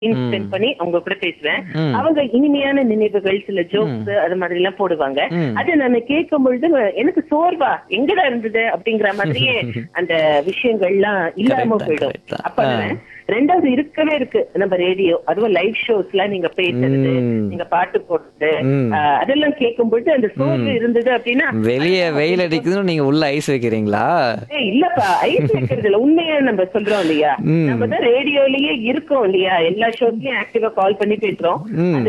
Spend பண்ணி அவங்க கூட பேசுவேன் ம். அவங்க இனிமையான நினைவுகள் சில ஜோக்ஸ் அது மாதிரி எல்லாம் போடுவாங்க ம். அது நான் கேட்கும் பொழுது எனக்கு சோர்வா எங்கடா இருந்தது அப்படிங்கிற மாதிரியே அந்த விஷயங்கள்லாம் இல்லாம Correct தான், போயிடும் correct தான். அப்ப ஆ. நான் ரெண்டாவது இருக்கவே இருக்கு நம்ம ரேடியோ அதுவும் லைவ் ஷோஸ்ல நீங்க பேசுறது ம். நீங்க பாட்டு போடுறது ம். ஆ, அதெல்லாம் கேட்கும் பொழுது அந்த சோர்வு இருந்தது அப்படின்னா வெளியே வெயில் அடிக்குதுன்னு நீங்க உள்ள ஐஸ் வைக்கிறீங்களா ஏய், இல்லப்பா ஐஸ் வைக்கிறது இல்ல உண்மையா நம்ம சொல்றோம் இல்லையா ம். நம்ம தான் ரேடியோலயே இருக்கோம் இல்லையா எல்லா ஷோஸ்லயும் ஆக்டிவா கால் பண்ணி பேசுறோம் ம். அது